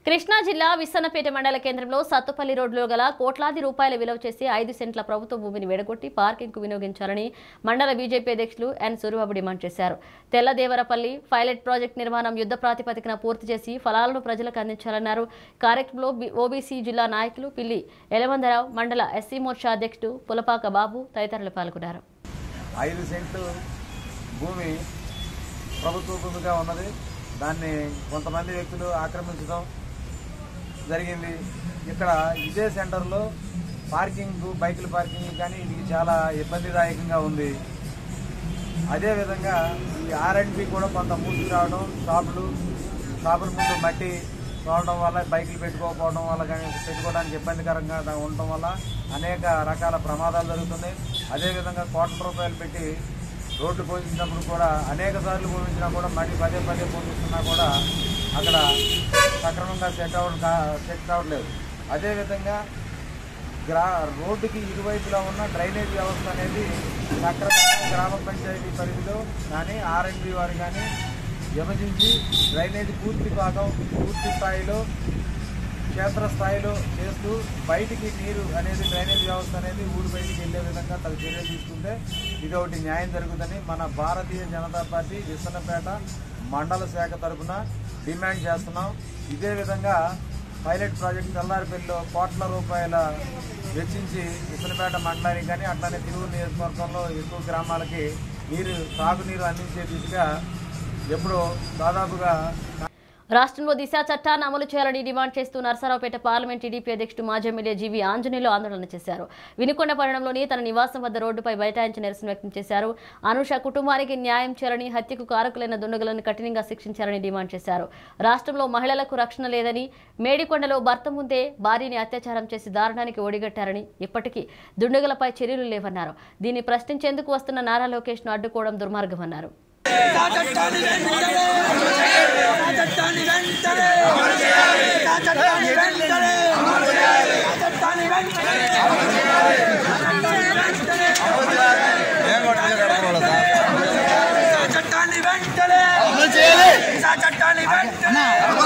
కృష్ణా జిల్లా విస్సన్నపేట మండల కేంద్రంలో సత్తుపల్లి రోడ్లో గల కోట్లాది రూపాయల విలువ చేసి ఐదు సెంట్ల ప్రభుత్వ భూమిని వెడగొట్టి పార్కింగ్ కు వినియోగించాలని మండల బీజేపీ అధ్యక్షులు ఎన్ సూరిబాబు డిమాండ్ చేశారు తెల్లదేవరపల్లి పైలట్ ప్రాజెక్ట్ నిర్మాణం యుద్ధ ప్రాతిపదికన పూర్తి చేసి ఫలాలను ప్రజలకు అందించాలన్నారు కార్యక్రమంలో బి- ఓబీసీ జిల్లా నాయకులు పిల్లి ఎలమందరావు మండల ఎస్సీ మోర్చా అధ్యక్షుడు పులపాక బాబు తదితరులు పాల్గొన్నారు ఐదు సెంట్లు భూమి ప్రభుత్వ భూమిగా ఉన్నది దాన్ని కొంతమంది వ్యక్తులు ఆక్రమించడం జరిగింది ఇక్కడ ఇదే సెంటర్లో పార్కింగ్ బైకుల పార్కింగ్ కానీ ఇది చాలా ఇబ్బందిదాయకంగా ఉంది అదేవిధంగా ఈ ఆర్ఎండ్బి కూడా కొంత మూసుకు రావడం షాపులు షాపుల ముందు మట్టి తోలడం వల్ల బైకులు పెట్టుకోకపోవడం వల్ల కానీ పెట్టుకోవడానికి ఇబ్బందికరంగా దా- ఉండటం వల్ల అనేక రకాల ప్రమాదాలు జరుగుతున్నాయి అదేవిధంగా కోట్ల రూపాయలు పెట్టి రోడ్లు పోయించినప్పుడు కూడా అనేక సార్లు పోయించినా కూడా మళ్ళీ పదే పదే పోయిస్తున్నా కూడా అక్కడ సక్రమంగా సెట్ అవ్వడం కా- సెట్ అవ్వట్లేదు అదేవిధంగా గ్రా రోడ్డుకి ఇరువైపులా ఉన్న డ్రైనేజ్ వ్యవస్థ అనేది సక్రమంగా గ్రామ పంచాయతీ పరిధిలో కానీ ఆర్ఎండ్బి వారు కానీ విభజించి డ్రైనేజ్ పూర్తి భాగం పూర్తి స్థాయిలో క్షేత్ర స్థాయిలో చేస్తూ బయటికి నీరు అనేది డ్రైనేజ్ వ్యవస్థ అనేది ఊరు బయటికి వెళ్ళే విధంగా తగు చర్యలు తీసుకుంటే ఇది ఒకటి న్యాయం జరుగుతుంది మన భారతీయ జనతా పార్టీ విసన్నపేట మండల శాఖ తరఫున డిమాండ్ చేస్తున్నాం ఇదే విధంగా పైలట్ ప్రాజెక్ట్ తెల్లారిపల్లిలో కోట్ల రూపాయల వెచ్చించి విసనపేట మండలానికి కానీ అట్లానే తిరువురు నియోజకవర్గంలో ఎక్కువ గ్రామాలకి నీరు తాగునీరు అందించే దిశగా ఎప్పుడో దాదాపుగా రాష్ట్రంలో దిశ చట్టాన్ని అమలు చేయాలని డిమాండ్ చేస్తూ నర్సరావుపేట పార్లమెంట్ టీడీపీ అధ్యక్షుడు మాజీ ఎమ్మెల్యే జీవీ ఆంజనేయులు ఆందోళన చేశారు వినుకొండ పట్టణంలోని తన నివాసం వద్ద రోడ్డుపై బైఠాయించి నిరసన వ్యక్తం చేశారు అనుష కుటుంబానికి న్యాయం చేయాలని హత్యకు కారకులైన దుండగులను కఠినంగా శిక్షించాలని డిమాండ్ చేశారు రాష్ట్రంలో మహిళలకు రక్షణ లేదని మేడికొండలో భర్త ముందే భార్యని అత్యాచారం చేసి దారుణానికి ఒడిగట్టారని ఇప్పటికీ దుండగులపై చర్యలు లేవన్నారు దీన్ని ప్రశ్నించేందుకు వస్తున్న నారా లోకేష్ను అడ్డుకోవడం దుర్మార్గమన్నారు చట్టాన్ని వెంటనే చట్టాన్ని వెంటనే చట్టాన్ని వెంటనే చట్టాన్ని వెంటనే చట్టాన్ని వెంటనే చట్టాన్ని వెంటనే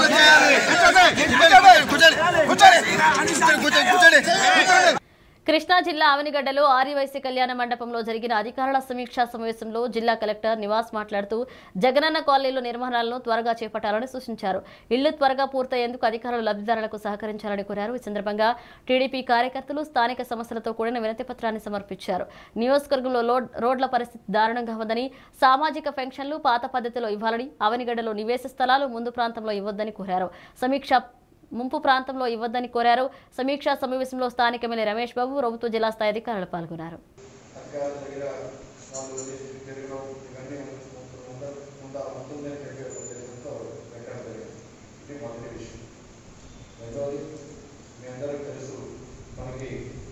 కృష్ణా జిల్లా అవనిగడ్డలో ఆర్యవైశ్య కళ్యాణ మండపంలో జరిగిన అధికారుల సమీక్షా సమావేశంలో జిల్లా కలెక్టర్ నివాస్ మాట్లాడుతూ జగనన్న కాలనీలో నిర్మాణాలను త్వరగా చేపట్టాలని సూచించారు ఇళ్లు త్వరగా పూర్తయ్యేందుకు అధికారులు లబ్ధిదారులకు సహకరించాలని కోరారు ఈ సందర్భంగా టీడీపీ కార్యకర్తలు స్థానిక సమస్యలతో కూడిన వినతి పత్రాన్ని సమర్పించారు నియోజకవర్గంలో లోడ్- రోడ్ల పరిస్థితి దారుణంగా ఉందని సామాజిక పెన్షన్లు పాత పద్ధతిలో ఇవ్వాలని అవనిగడ్డలో నివేశ స్థలాలు ముందు ప్రాంతంలో ఇవ్వొద్దని కోరారు సమీక్ష ముంపు ప్రాంతంలో ఇవ్వద్దని కోరారు సమీక్షా సమావేశంలో స్థానిక ఎమ్మెల్యే రమేష్ బాబు ప్రభుత్వ జిల్లా స్థాయి అధికారులు పాల్గొన్నారు అధికారుల దగ్గర వాళ్ళు చేసి తిరగడం ఇవన్నీ ఉందా ఉందా ఉంటుందని చెప్పే ఉద్దేశంతో పెట్టడం జరిగింది ఇది మొదటి విషయం రెండవది మీ అందరికీ తెలుసు మనకి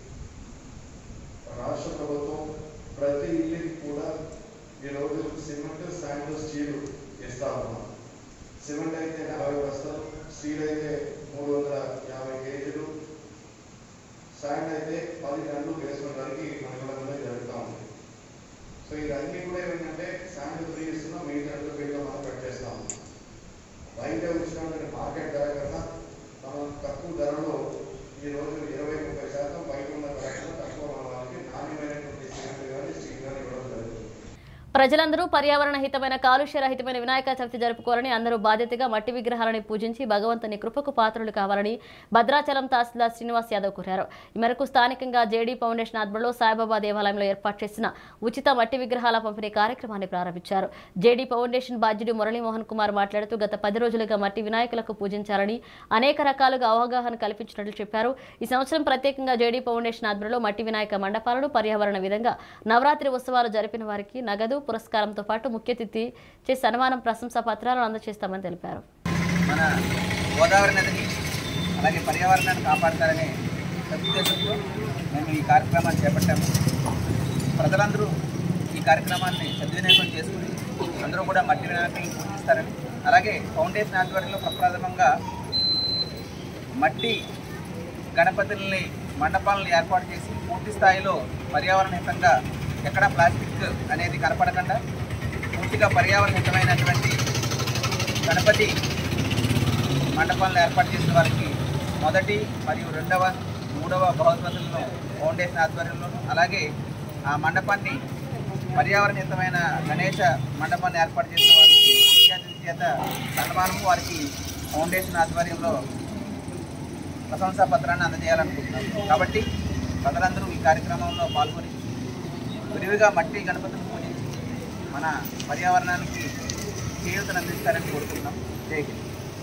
రాష్ట్ర ప్రభుత్వం ప్రతి ఇల్లుకి కూడా ఈరోజు సిమెంట్ శాండ్ స్టీల్ ఇస్తా ఉన్నాం సిమెంట్ అయితే నలభై బస్తాలు స్టీల్ అయితే మూడు వందల యాభై కేజీలు శాండ్ అయితే పది టన్నులు బేస్మెంట్ వరకు మన ఇవ్వడం జరుగుతూ ఉంది సో ఇదన్నీ కూడా ఏమిటంటే శాండ్ ఫ్రీ ఇస్తున్నాం మిగతా బిల్లు మనం పెట్టేస్తాం బయట వచ్చినటువంటి మార్కెట్ ధర కన్నా మనం తక్కువ ధరలో ఈ రోజు ఇరవై ముప్పై శాతం బయట ఉన్న ధర కన్నా తక్కువ మన వాళ్ళకి నాణ్యమైనటువంటి సిమెంట్ కానీ స్టీల్ కానీ ఇవ్వడం జరుగుతుంది ప్రజలందరూ పర్యావరణ హితమైన కాలుష్య రహితమైన వినాయక చవితి జరుపుకోవాలని అందరూ బాధ్యతగా మట్టి విగ్రహాలను పూజించి భగవంతుని కృపకు పాత్రలు కావాలని భద్రాచలం తహసీల్దార్ శ్రీనివాస్ యాదవ్ కోరారు ఈ మేరకు స్థానికంగా జేడీ ఫౌండేషన్ ఆధ్వర్యంలో సాయిబాబా దేవాలయంలో ఏర్పాటు చేసిన ఉచిత మట్టి విగ్రహాల పంపిణీ కార్యక్రమాన్ని ప్రారంభించారు జేడీ ఫౌండేషన్ బాధ్యుడు మురళీమోహన్ కుమార్ మాట్లాడుతూ గత పది రోజులుగా మట్టి వినాయకులకు పూజించాలని అనేక రకాలుగా అవగాహన కల్పించినట్లు చెప్పారు ఈ సంవత్సరం ప్రత్యేకంగా జేడీ ఫౌండేషన్ ఆధ్వర్యంలో మట్టి వినాయక మండపాలను పర్యావరణ విధంగా నవరాత్రి ఉత్సవాలు జరిపిన వారికి నగదు పురస్కారంతో పాటు ముఖ్య అతిథి చే సన్మానం ప్రశంసా పత్రాలను అందజేస్తామని తెలిపారు మన గోదావరి నదిని అలాగే పర్యావరణాన్ని కాపాడతారనే సదుద్దేశంతో మేము ఈ కార్యక్రమాన్ని చేపట్టాము ప్రజలందరూ ఈ కార్యక్రమాన్ని సద్వినియోగం చేసుకుని అందరూ కూడా మట్టి వినాయకులను పూజిస్తారని అలాగే ఫౌండేషన్ ఆధ్వర్యంలో ప్రప్రథమంగా మట్టి గణపతుల్ని మండపాలను ఏర్పాటు చేసి పూర్తి స్థాయిలో పర్యావరణ హితంగా ఎక్కడ ప్లాస్టిక్ అనేది కనపడకుండా పూర్తిగా పర్యావరణ హితమైనటువంటి గణపతి మండపాలను ఏర్పాటు చేసిన వారికి మొదటి మరియు రెండవ మూడవ బహుమతులను ఫౌండేషన్ ఆధ్వర్యంలోను అలాగే ఆ మండపాన్ని పర్యావరణయుతమైన గణేష మండపాన్ని ఏర్పాటు చేసిన వారికి విద్యార్థుల చేత సన్మానము వారికి ఫౌండేషన్ ఆధ్వర్యంలో ప్రశంసా పత్రాన్ని అందజేయాలనుకుంటున్నాం కాబట్టి ప్రజలందరూ ఈ కార్యక్రమంలో పాల్గొని విరివిగా మట్టి గణపతిని పూజించి మన పర్యావరణానికి చేయూతను అందిస్తారని కోరుకుంటున్నాం జై హింద్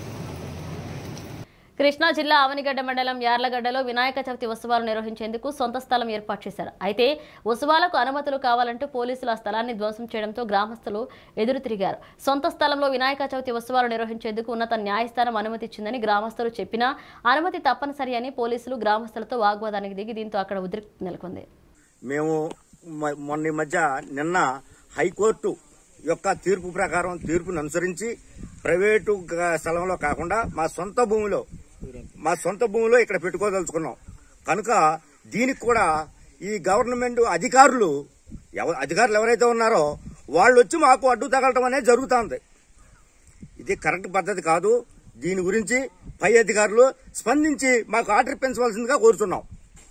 కృష్ణా జిల్లా ఆవనిగడ్డ మండలం యార్లగడ్డలో వినాయక చవితి ఉత్సవాలు నిర్వహించేందుకు సొంత స్థలం ఏర్పాటు చేశారు అయితే ఉత్సవాలకు అనుమతులు కావాలంటూ పోలీసులు ఆ స్థలాన్ని ధ్వంసం చేయడంతో గ్రామస్తులు ఎదురు తిరిగారు సొంత స్థలంలో వినాయక చవితి ఉత్సవాలు నిర్వహించేందుకు ఉన్నత న్యాయస్థానం అనుమతి ఇచ్చిందని గ్రామస్తులు చెప్పినా అనుమతి తప్పనిసరి అని పోలీసులు గ్రామస్తులతో వాగ్వాదానికి దిగి దీంతో అక్కడ ఉద్రిక్తి నెలకొంది మేము మ- మొన్న ఈ మధ్య నిన్న హైకోర్టు యొక్క తీర్పు ప్రకారం తీర్పును అనుసరించి ప్రైవేటు గ- స్థలంలో కాకుండా మా సొంత భూమిలో మా సొంత భూమిలో ఇక్కడ పెట్టుకోదలుచుకున్నాం కనుక దీనికి కూడా ఈ గవర్నమెంట్ అధికారులు ఎవ అధికారులు ఎవరైతే ఉన్నారో వాళ్ళు వచ్చి మాకు అడ్డు తగలటం అనేది జరుగుతుంది ఇది కరెక్ట్ పద్ధతి కాదు దీని గురించి పై అధికారులు స్పందించి మాకు ఆర్డర్ పెంచవలసిందిగా కోరుతున్నాం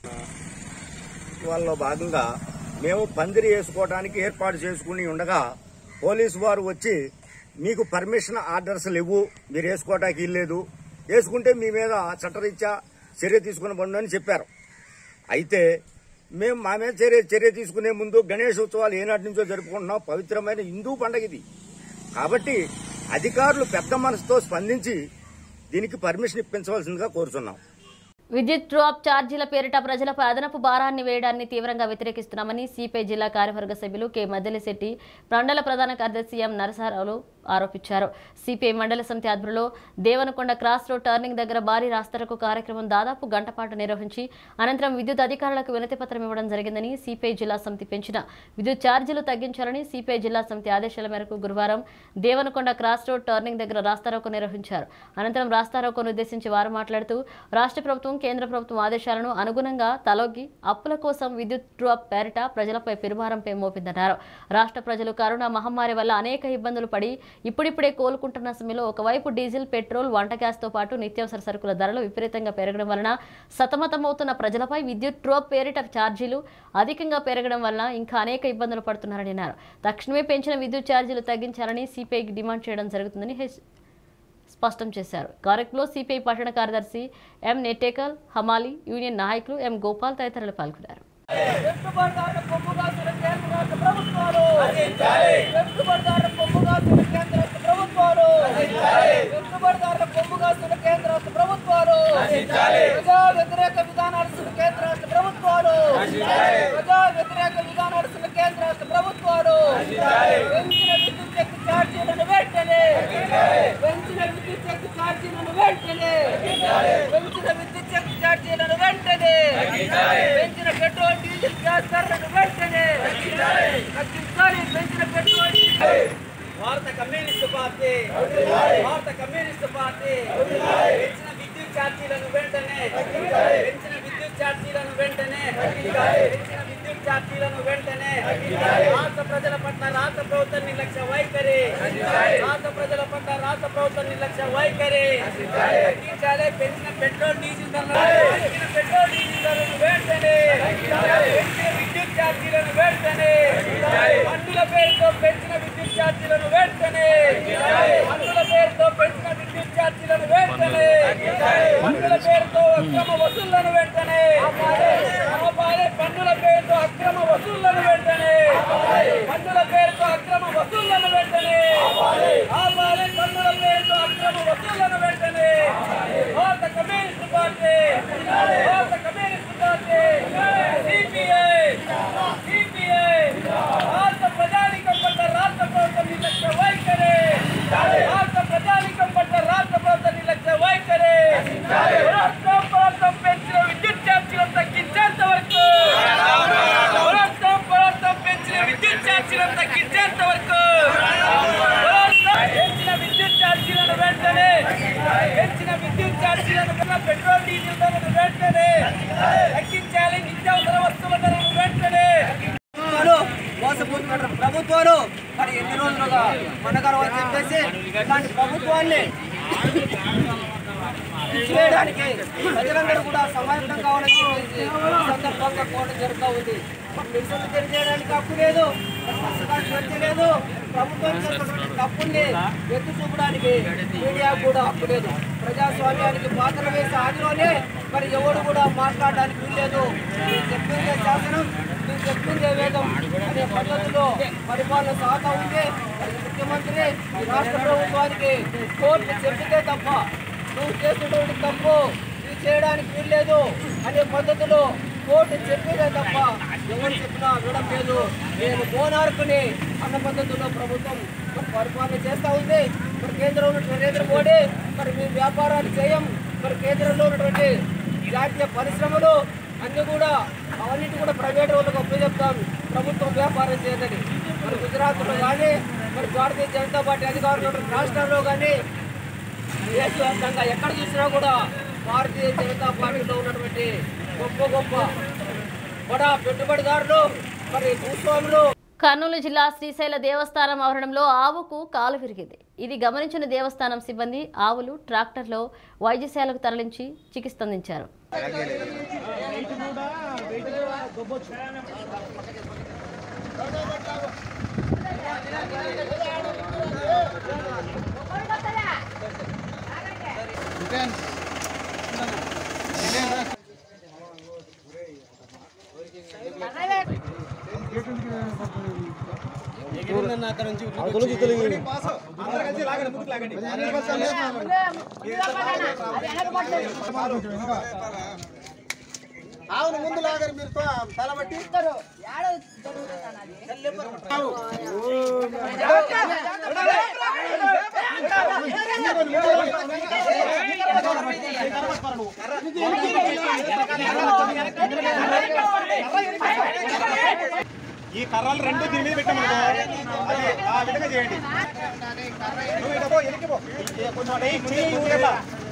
వాళ్ళలో భాగంగా మేము పందిరి వేసుకోవడానికి ఏర్పాటు చేసుకుని ఉండగా పోలీసు వారు వచ్చి మీకు పర్మిషన్ ఆర్డర్స్ లేవు మీరు వేసుకోవడానికి ఇల్లేదు వేసుకుంటే మీ మీద చట్టరీత్యా చర్య తీసుకుని అని చెప్పారు అయితే మేము మా మీద చర్య చర్య తీసుకునే ముందు గణేష్ ఉత్సవాలు ఏనాటి నుంచో జరుపుకుంటున్నాం పవిత్రమైన హిందూ పండగ ఇది కాబట్టి అధికారులు పెద్ద మనసుతో స్పందించి దీనికి పర్మిషన్ ఇప్పించవలసిందిగా కోరుతున్నాం విద్యుత్ డ్రాప్ ఛార్జీల పేరిట ప్రజలపై అదనపు భారాన్ని వేయడాన్ని తీవ్రంగా వ్యతిరేకిస్తున్నామని సిపిఐ జిల్లా కార్యవర్గ సభ్యులు కె మద్దెలిశెట్టి మండల ప్రధాన కార్యదర్శి ఎం నరసరావులు ఆరోపించారు సిపిఐ మండల సమితి ఆధ్వర్యంలో దేవనకొండ క్రాస్ రోడ్ టర్నింగ్ దగ్గర భారీ రాస్తరకు కార్యక్రమం దాదాపు గంట పాటు నిర్వహించి అనంతరం విద్యుత్ అధికారులకు వినతి పత్రం ఇవ్వడం జరిగిందని సిపిఐ జిల్లా సమితి పెంచిన విద్యుత్ ఛార్జీలు తగ్గించాలని సిపిఐ జిల్లా సమితి ఆదేశాల మేరకు గురువారం దేవనకొండ క్రాస్ రోడ్ టర్నింగ్ దగ్గర రాస్తారోకో నిర్వహించారు అనంతరం రాస్తారోకోను ఉద్దేశించి వారు మాట్లాడుతూ రాష్ట్ర ప్రభుత్వం కేంద్ర ప్రభుత్వం ఆదేశాలను అనుగుణంగా తలొగ్గి అప్పుల కోసం విద్యుత్ డ్రాప్ పేరిట ప్రజలపై పెరుభారంపై మోపిందన్నారు రాష్ట్ర ప్రజలు కరోనా మహమ్మారి వల్ల అనేక ఇబ్బందులు పడి ఇప్పుడిప్పుడే కోలుకుంటున్న సమయంలో ఒకవైపు డీజిల్ పెట్రోల్ వంట గ్యాస్తో పాటు నిత్యావసర సరుకుల ధరలు విపరీతంగా పెరగడం వలన సతమతమవుతున్న ప్రజలపై విద్యుత్ డ్రాప్ పేరిట ఛార్జీలు అధికంగా పెరగడం వలన ఇంకా అనేక ఇబ్బందులు పడుతున్నారని అన్నారు తక్షణమే పెంచిన విద్యుత్ ఛార్జీలు తగ్గించాలని సిపిఐకి డిమాండ్ చేయడం జరుగుతుందని హెచ్ స్పష్టం చేశారు కార్యక్రమంలో సిపిఐ పట్టణ కార్యదర్శి ఎం నెట్టేకల్ హమాలి యూనియన్ నాయకులు ఎం గోపాల్ తదితరులు పాల్గొన్నారు పెట్టుబడిదారుల కొమ్ముగాసుల కేంద్ర రాష్ట్ర ప్రభుత్వాలు పెట్టుబడిదారుల కొమ్ముగాసుల కేంద్ర రాష్ట్ర ప్రభుత్వాలు పెట్టుబడిదారుల కొమ్ముగాసుల కేంద్ర రాష్ట్ర ప్రభుత్వాలు ప్రజా వ్యతిరేక విధానాలు కేంద్ర రాష్ట్ర ప్రభుత్వాలు ప్రజా వ్యతిరేక విధానాలు కేంద్ర రాష్ట్ర ప్రభుత్వాలు పెంచిన విద్యుత్ శక్తి ఛార్జీలను వెంటనే పెంచిన విద్యుత్ శక్తి ఛార్జీలను వెంటనే పెంచిన విద్యుత్ శక్తి ఛార్జీలను వెంటనే పెంచిన పెట్రోల్ డీజిల్ గ్యాస్ ధరలను వెంటనే తగ్గించాలి పెంచిన పెట్రోల్ డీజిల్ భారత కమ్యూనిస్ట్ పార్టీ భారత కమ్యూనిస్ట్ పార్టీ పెంచిన విద్యుత్ ఛార్జీలను వెంటనే పెంచిన విద్యుత్ ఛార్జీలను వెంటనే పెంచిన విద్యుత్ ఛార్జీలను వెంటనే రాష్ట్ర ప్రజల పట్ల రాష్ట్ర ప్రభుత్వం నిర్లక్ష్య వైఖరి రాష్ట్ర ప్రజల పట్ల రాష్ట్ర ప్రభుత్వం నిర్లక్ష్య వైఖరి తగ్గించాలి పెంచిన పెట్రోల్ డీజిల్ ధరలను పెంచిన పెట్రోల్ డీజిల్ ధరలను వెంటనే పెంచిన విద్యుత్ ఛార్జీలను వెంటనే పన్నుల పేరుతో పెంచిన విద్యుత్ ఛార్జీలను వెంటనే పన్నుల పేరుతో పెంచిన విద్యుత్ ఛార్జీలను వెంటనే పన్నుల పేరుతో అక్రమ వసూళ్లను వెంటనే ఆపాలి పన్నుల పేరుతో అక్రమ వసూళ్లను వెంటనే పన్నుల పేరుతో అక్రమ వసూళ్లను వెంటనే ఆపాలి పన్నుల పేరుతో అక్రమ వసూళ్లను వెంటనే భారత కమ్యూనిస్ట్ పార్టీ భారత కమ్యూనిస్ట్ పార్టీ సిపిఐ సిపిఐ రాష్ట్ర ప్రజానికం పట్ల రాష్ట్ర ప్రభుత్వం నిర్లక్ష్య వైఖరి రాష్ట్ర ప్రజానికం పట్ల రాష్ట్ర ప్రభుత్వం నిర్లక్ష్య వైఖరి రాష్ట్రం ప్రభుత్వం పెంచిన విద్యుత్ ఛార్జీలను తగ్గించేంత వరకు రాష్ట్రం ప్రభుత్వం పెంచిన విద్యుత్ ఛార్జీలను తగ్గించేంత వరకు రాష్ట్రం పెంచిన విద్యుత్ ఛార్జీలను వెంటనే పెంచిన విద్యుత్ ఛార్జీలను కన్నా పెట్రోల్ డీజిల్ ధరలను వెంటనే తగ్గించాలి నిత్యావసర వస్తువుల ధరలను వెంటనే ప్రభుత్వాలు మోసపోతున్నారు ప్రభుత్వాలు మరి ఎన్ని రోజులుగా మనగలవని చెప్పేసి ఇలాంటి ప్రభుత్వాన్ని చేయడానికి ప్రజలందరూ కూడా సమాయత్తం కావాలని చెప్పేసి ఈ సందర్భంగా కోరడం జరుగుతూ ఉంది నిరసన తెలియజేయడానికి హక్కు లేదు పుస్తకాలు చర్చలేదు ప్రభుత్వం చేస్తున్నటువంటి తప్పుల్ని ఎత్తి చూపడానికి మీడియా కూడా హక్కు లేదు ప్రజాస్వామ్యానికి పాత్ర వేసే ఆదిలోనే మరి ఎవడు కూడా మాట్లాడడానికి వీల్లేదు మీరు చెప్పిందే శాసనం మీరు చెప్పిందే వేదం అనే పద్ధతిలో పరిపాలన సాగుతూ ఉంటే మరి ముఖ్యమంత్రి ఈ రాష్ట్ర ప్రభుత్వానికి కోర్టు చెప్పితే తప్ప నువ్వు చేస్తున్నటువంటి తప్పు ఇది చేయడానికి వీల్లేదు అనే పద్ధతిలో కోర్టు చెప్పేదే తప్ప ఎవరు చెప్పినా వినడం లేదు నేను మోనార్కుని అన్న పద్ధతిలో ప్రభుత్వం మరి పరిపాలన చేస్తూ ఉంది మరి కేంద్రంలో ఉన్నటువంటి నరేంద్ర మోడీ మరి మేము వ్యాపారాలు చేయం మరి కేంద్రంలో ఉన్నటువంటి జాతీయ పరిశ్రమలు అన్ని కూడా అవన్నిటి కూడా ప్రైవేట్ వాళ్ళకి అప్పచెప్తాం ప్రభుత్వం వ్యాపారం చేయదని మరి గుజరాత్లో కానీ మరి భారతీయ జనతా పార్టీ అధికారులు ఉన్నటువంటి రాష్ట్రాల్లో కానీ దేశవ్యాప్తంగా ఎక్కడ చూసినా కూడా భారతీయ జనతా పార్టీలో ఉన్నటువంటి గొప్ప గొప్ప బడా పెట్టుబడిదారులు మరి భూస్వాములు కర్నూలు జిల్లా శ్రీశైల దేవస్థానం ఆవరణంలో ఆవుకు కాలు విరిగింది ఇది గమనించిన దేవస్థానం సిబ్బంది ఆవులు ట్రాక్టర్లో వైద్యశాలకు తరలించి చికిత్స అందించారు ఆవును ముందు లాగారు మీరు తలబట్టి ఈ కర్రలు రెండు దీని మీద పెట్టామనుకో అది ఆ విధంగా చేయండి నువ్వు ఇటు పో, వెనక్కి పో. ఈ కొంచెం అటు వెయ్యి, చెయ్యి నువ్వు ఇట్లా.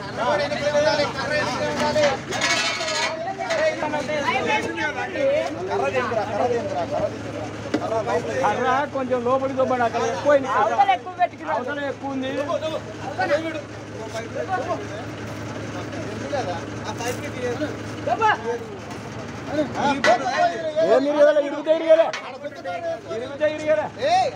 కర్ర తీసుకురా, కర్ర తీసుకురా, కర్ర తీసుకురా. కర్ర కొంచెం లోపలికి దొబ్బడి అక్కడ ఎక్కువ అవతల ఎక్కువ ఉంది ఇరుగుతా ఇరిగలే ఇరుగుతా ఇరిగలే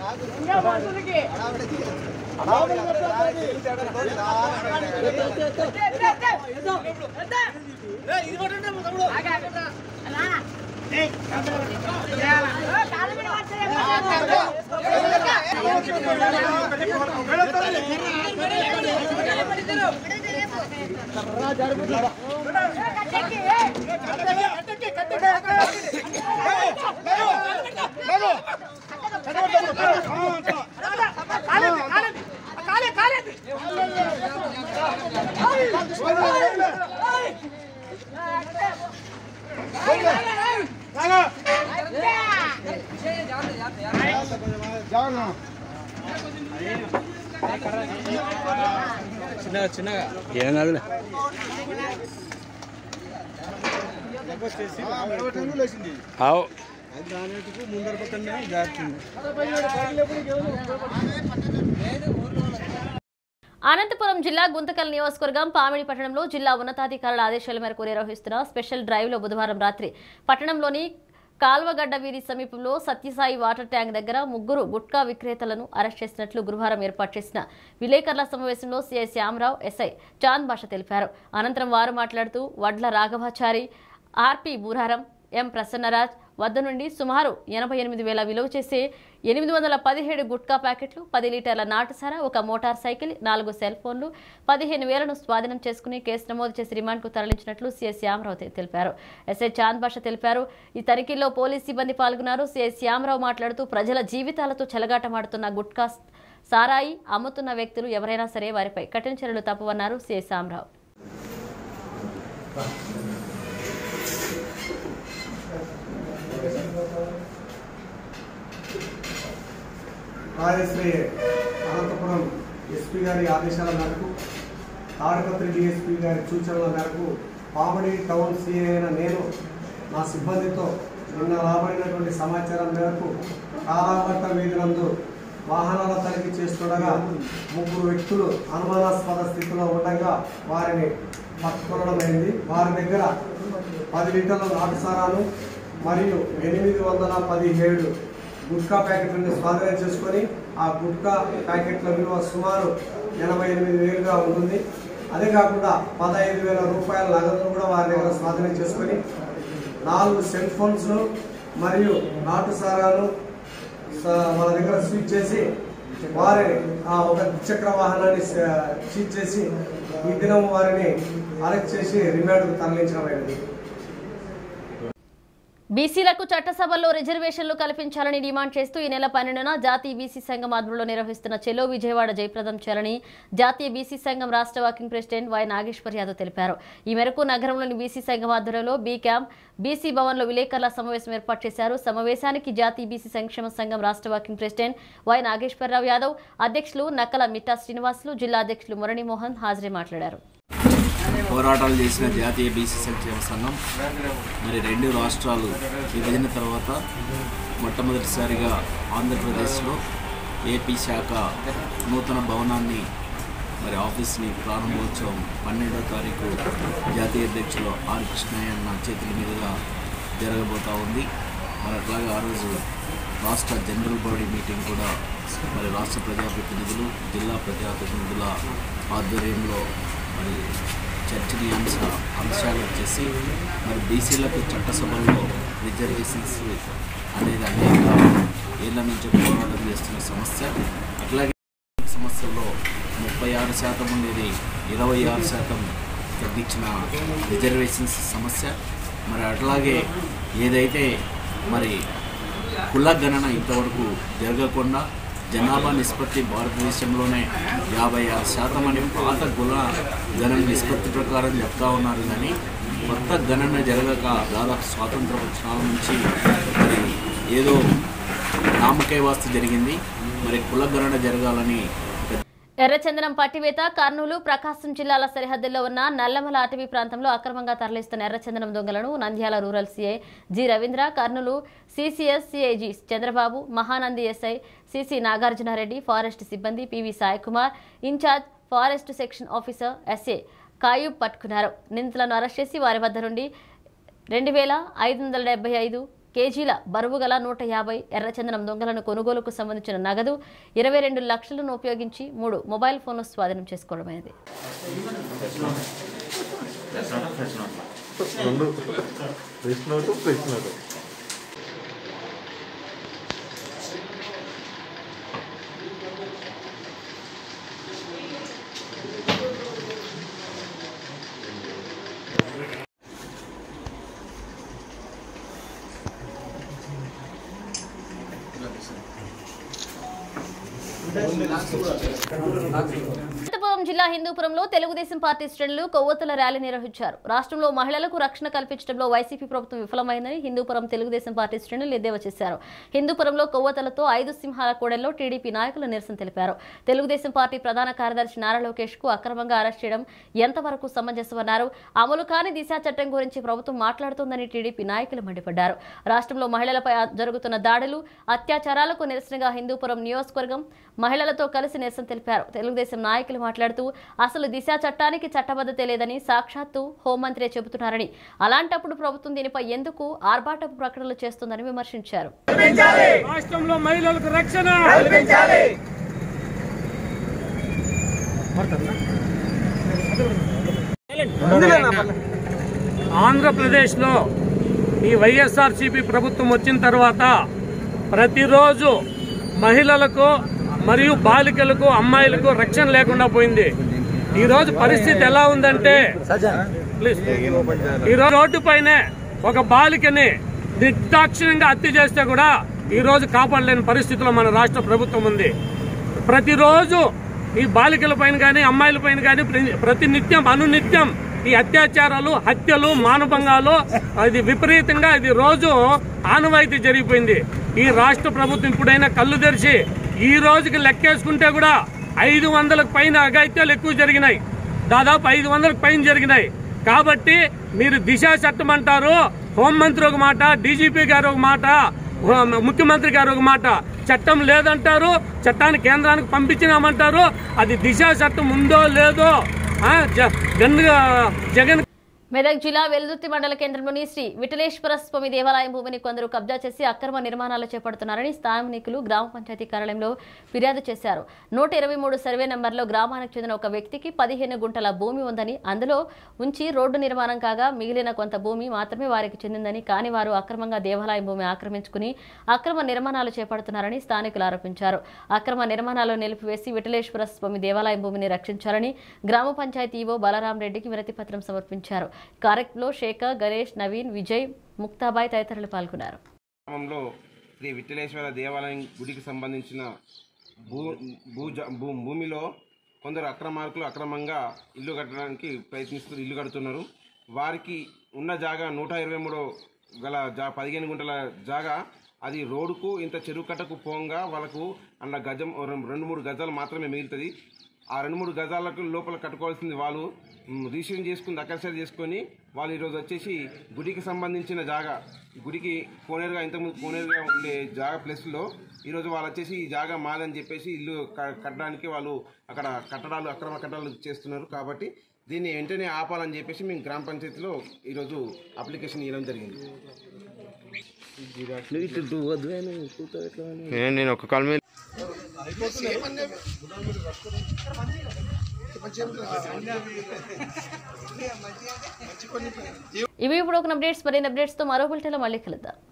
అనంతపురం జిల్లా గుంతకల్ నియోజకవర్గం పామిడి పట్టణంలో జిల్లా ఉన్నతాధికారుల ఆదేశాల మేరకు నిర్వహిస్తున్న స్పెషల్ డ్రైవ్లో బుధవారం రాత్రి పట్టణంలోని కాల్వగడ్డ వీధి సమీపంలో సత్యసాయి వాటర్ ట్యాంక్ దగ్గర ముగ్గురు గుట్కా విక్రేతలను అరెస్ట్ చేసినట్లు గురువారం ఏర్పాటు చేసిన విలేకరుల సమావేశంలో సీఐ శ్యామరావు ఎస్ఐ చాంద్ భాష తెలిపారు అనంతరం వారు మాట్లాడుతూ వడ్ల రాఘవాచారి ఆర్పి బూరారం ఎం ప్రసన్నరాజ్ వద్ద నుండి సుమారు ఎనభై ఎనిమిది వేల విలువ చేసే ఎనిమిది వందల పదిహేడు గుట్కా ప్యాకెట్లు పది లీటర్ల నాటుసార ఒక మోటార్ సైకిల్ నాలుగు సెల్ ఫోన్లు పదిహేను వేలను స్వాధీనం చేసుకుని కేసు నమోదు చేసి రిమాండ్కు తరలించినట్లు సీఎస్ శ్యామరావు తె- తెలిపారు ఎస్ఐ చాంద్ భాష తెలిపారు ఈ తనిఖీల్లో పోలీస్ సిబ్బంది పాల్గొన్నారు సీఎస్ శ్యామరావు మాట్లాడుతూ ప్రజల జీవితాలతో చెలగాటమాడుతున్న గుట్కా సారాయి అమ్ముతున్న వ్యక్తులు ఎవరైనా సరే వారిపై కఠిన చర్యలు తప్పవన్నారు సీఎస్ శ్యామరావు రాజశ్రీ అనంతపురం ఎస్పీ గారి ఆదేశాల మేరకు తాడపత్రి డిఎస్పీ గారి సూచనల మేరకు పామడి టౌన్ సిఐ అయిన నేను నా సిబ్బందితో నిన్న రాబడినటువంటి సమాచారం మేరకు కాలాపట్ట వీధి నందు వాహనాల తనిఖీ చేస్తుండగా ముగ్గురు వ్యక్తులు అనుమానాస్పద స్థితిలో ఉండగా వారిని పట్టుకోవడమైంది వారి దగ్గర పది లీటర్ల నాటుసారాలు మరియు ఎనిమిది వందల పదిహేడు గుట్కా ప్యాకెట్లను స్వాధీనం చేసుకొని ఆ గుట్కా ప్యాకెట్ల విలువ సుమారు ఎనభై ఎనిమిది వేలుగా ఉంటుంది అదే కాకుండా పదహైదు వేల రూపాయల నగదును కూడా వారి దగ్గర స్వాధీనం చేసుకొని నాలుగు సెల్ ఫోన్స్ మరియు నాటు సారాలు స- వాళ్ళ దగ్గర స్విచ్ చేసి వారిని ఆ ఒక ద్విచక్ర వాహనాన్ని స- సీజ్ చేసి ఈ దినం వారిని అరెస్ట్ చేసి రిమాండ్కు తరలించడమైనది బీసీలకు చట్టసభల్లో రిజర్వేషన్లు కల్పించాలని డిమాండ్ చేస్తూ ఈ నెల పన్నెండున జాతీయ బీసీ సంఘం ఆధ్వర్యంలో నిర్వహిస్తున్న చెలో విజయవాడ జయప్రదం చేయాలని జాతీయ బీసీ సంఘం రాష్ట్ర working president Y Nageshwar Yadav తెలిపారు ఈ మేరకు నగరంలోని బీసీ సంఘం ఆధ్వర్యంలో బీ క్యాంప్ బీసీ భవన్లో విలేకరుల సమావేశం ఏర్పాటు చేశారు సమావేశానికి జాతీయ బీసీ సంక్షేమ సంఘం రాష్ట్ర working president Y Nageswararao Yadav అధ్యక్షులు నక్కల మిట్టా శ్రీనివాసులు జిల్లా అధ్యక్షులు మురళీమోహన్ హాజరై మాట్లాడారు పోరాటాలు చేసిన జాతీయ బీసీ సంక్షేమ సంఘం మరి రెండు రాష్ట్రాలు విభజన తర్వాత మొట్టమొదటిసారిగా ఆంధ్రప్రదేశ్లో ఏపీ శాఖ నూతన భవనాన్ని మరి ఆఫీస్ని ప్రారంభోత్సవం పన్నెండో తారీఖు జాతీయ అధ్యక్షులు ఆర్ కృష్ణయ్య అన్న చేతుల మీదుగా జరగబోతూ ఉంది మరి అట్లాగే ఆ రోజు రాష్ట్ర జనరల్ బాడీ మీటింగ్ కూడా మరి రాష్ట్ర ప్రజాప్రతినిధులు జిల్లా ప్రజాప్రతినిధుల ఆధ్వర్యంలో మరి చర్చనీయాంశ అంశాలు వచ్చేసి మరి బీసీలకు చట్టసభల్లో రిజర్వేషన్స్ అనేది అనేక ఏళ్ళ నుంచి పోరాటం చేస్తున్న సమస్య అట్లాగే సమస్యలో ముప్పై ఆరు శాతం ఉండేది ఇరవై ఆరు శాతం తగ్గించిన రిజర్వేషన్స్ సమస్య మరి అట్లాగే ఏదైతే మరి కుల గణన ఇంతవరకు జరగకుండా జనాభా నిష్పత్తి భారతదేశంలోనే యాభై ఆరు శాతం అని పాత కుల గణన నిష్పత్తి ప్రకారం చెప్తా ఉన్నారు కానీ కొత్త గణన జరగక దాదాపు స్వాతంత్ర వచ్చిన నుంచి మరి ఏదో నామకే వాస్తు జరిగింది మరి కుల గణన జరగాలని ఎర్రచందనం పట్టివేత కర్నూలు ప్రకాశం జిల్లాల సరిహద్దుల్లో ఉన్న నల్లమల అటవీ ప్రాంతంలో అక్రమంగా తరలిస్తున్న ఎర్రచందనం దొంగలను Nandyal rural CI G Ravindra Kurnool CCS CI G Chandrababu Mahanandi SI CC Nagarjunareddy forest సిబ్బంది PV Saikumar in-charge forest section officer SA Kayub పట్టుకున్నారు నిందితులను అరెస్ట్ చేసి వారి వద్ద నుండి రెండు వేల ఐదు వందల డెబ్బై ఐదు కేజీల బరువు గల నూట యాభై ఎర్రచందనం దొంగలను కొనుగోలుకు సంబంధించిన నగదు ఇరవై రెండు లక్షలను ఉపయోగించి మూడు మొబైల్ ఫోన్లు స్వాధీనం చేసుకోవడమైనది అనంతపురం జిల్లా హిందూపురంలో తెలుగుదేశం పార్టీ శ్రేణులు కొవ్వొత్తుల ర్యాలీ నిర్వహించారు రాష్ట్రంలో మహిళలకు రక్షణ కల్పించడంలో వైసీపీ ప్రభుత్వం విఫలమైందని హిందూపురం తెలుగుదేశం పార్టీ శ్రేణులు ఎద్దేవా చేశారు హిందూపురంలో కొవ్వొత్తులతో ఐదు సింహాల కూడల్లో టీడీపీ నాయకులు నిరసన తెలిపారు తెలుగుదేశం పార్టీ ప్రధాన కార్యదర్శి నారా లోకేష్ కు అక్రమంగా అరెస్ట్ చేయడం ఎంతవరకు సమంజసమన్నారు అమలు కాని దిశా చట్టం గురించి ప్రభుత్వం మాట్లాడుతోందని టీడీపీ నాయకులు మండిపడ్డారు రాష్ట్రంలో మహిళలపై జరుగుతున్న దాడులు అత్యాచారాలకు నిరసనగా హిందూపురం నియోజకవర్గం మహిళలతో కలిసి నిరసన తెలిపారు తెలుగుదేశం నాయకులు మాట్లాడుతూ అసలు దిశా చట్టానికి చట్టబద్ధత లేదని సాక్షాత్తు హోంమంత్రి చెబుతున్నారని అలాంటప్పుడు ప్రభుత్వం దీనిపై ఎందుకు ఆర్భాటపు ప్రకటనలు చేస్తుందని విమర్శించారు రాష్ట్రంలో మహిళలకు రక్షణ ఆంధ్రప్రదేశ్లో ఈ వైఎస్ఆర్సీపీ ప్రభుత్వం వచ్చిన తర్వాత ప్రతిరోజు మహిళలకు మరియు బాలికలకు అమ్మాయిలకు రక్షణ లేకుండా పోయింది ఈ రోజు పరిస్థితి ఎలా ఉందంటే ప్లీజ్. ఈ రోజు రోడ్డు పైనే ఒక బాలికని నిర్దాక్షిణ్యంగా హత్య చేస్తే కూడా ఈ రోజు కాపాడలేని పరిస్థితిలో మన రాష్ట్ర ప్రభుత్వం ఉంది ప్రతిరోజు ఈ బాలికల పైన కానీ అమ్మాయిల పైన కానీ ప్రతి నిత్యం అనునిత్యం ఈ అత్యాచారాలు హత్యలు మానభంగాలు అది విపరీతంగా ఇది రోజు ఆనవాయితీ జరిగిపోయింది ఈ రాష్ట్ర ప్రభుత్వం ఇప్పుడైనా కళ్ళు తెరిచి ఈ రోజుకి లెక్కేసుకుంటే కూడా ఐదు వందలకు పైన అఘాయిత్యాలు ఎక్కువ జరిగినాయి దాదాపు ఐదు వందలకు పైన జరిగినాయి కాబట్టి మీరు దిశ చట్టం అంటారు హోంమంత్రి ఒక మాట డీజీపీ గారు ఒక మాట ముఖ్యమంత్రి గారు ఒక మాట చట్టం లేదంటారు చట్టాన్ని కేంద్రానికి పంపించినామంటారు అది దిశ చట్టం ఉందో లేదో ఆ, జ- గన్ జగన్ మెదక్ జిల్లా వెల్దుర్తి మండల కేంద్రంలోని శ్రీ విఠలేశ్వర స్వామి దేవాలయం భూమిని కొందరు కబ్జా చేసి అక్రమ నిర్మాణాలు చేపడుతున్నారని స్థానికులు గ్రామ పంచాయతీ కార్యాలయంలో ఫిర్యాదు చేశారు నూట ఇరవై మూడు సర్వే నెంబర్లో గ్రామానికి చెందిన ఒక వ్యక్తికి పదిహేను గుంటల భూమి ఉందని అందులో ఉంచి రోడ్డు నిర్మాణం కాగా మిగిలిన కొంత భూమి మాత్రమే వారికి చెందిందని కానీ వారు అక్రమంగా దేవాలయం భూమి ఆక్రమించుకుని అక్రమ నిర్మాణాలు చేపడుతున్నారని స్థానికులు ఆరోపించారు అక్రమ నిర్మాణాలు నిలిపివేసి విఠలేశ్వర స్వామి దేవాలయం భూమిని రక్షించాలని గ్రామ పంచాయతీ ఈవో బలరాం రెడ్డికి వినతి పత్రం సమర్పించారు కార్యక్రమంలో శేఖర్ గణేష్ నవీన్ విజయ్ ముక్తాబాయ్ తదితరులు పాల్గొన్నారు గ్రామంలో శ్రీ విఠలేశ్వర దేవాలయం గుడికి సంబంధించిన భూ భూజ భూ భూమిలో కొందరు అక్రమార్కులు అక్రమంగా ఇల్లు కట్టడానికి ప్రయత్నిస్తూ ఇల్లు కడుతున్నారు వారికి ఉన్న జాగా నూట ఇరవై మూడు గల జా పదిహేను గుంటల జాగా అది రోడ్డుకు ఇంత చెరువు కట్టకు పోంగా వాళ్ళకు అన్న గజం రెండు మూడు గజాలు మాత్రమే మిగులుతుంది ఆ రెండు మూడు గజాలకు లోపల కట్టుకోవాల్సింది వాళ్ళు మ్, రిజిస్ట్రేషన్ చేసుకుని దక్కసరి చేసుకొని వాళ్ళు ఈరోజు వచ్చేసి గుడికి సంబంధించిన జాగా గుడికి కోనేరుగా ఇంతకుముందు కోనేరుగా ఉండే జాగా ప్లేస్లో ఈరోజు వాళ్ళు వచ్చేసి ఈ జాగా మాదని చెప్పేసి ఇల్లు క- కట్టడానికి వాళ్ళు అక్కడ కట్టడాలు అక్రమ కట్టడాలు చేస్తున్నారు కాబట్టి దీన్ని వెంటనే ఆపాలని చెప్పేసి మేము గ్రామ పంచాయతీలో ఈరోజు అప్లికేషన్ ఇవ్వడం జరిగింది నేను ఒక కాల్ మీద ఇవి ఇప్పుడు ఒక అప్డేట్స్ మరిన్ని అప్డేట్స్తో మరో బులెటిన్లో మళ్ళీ కలుద్దాం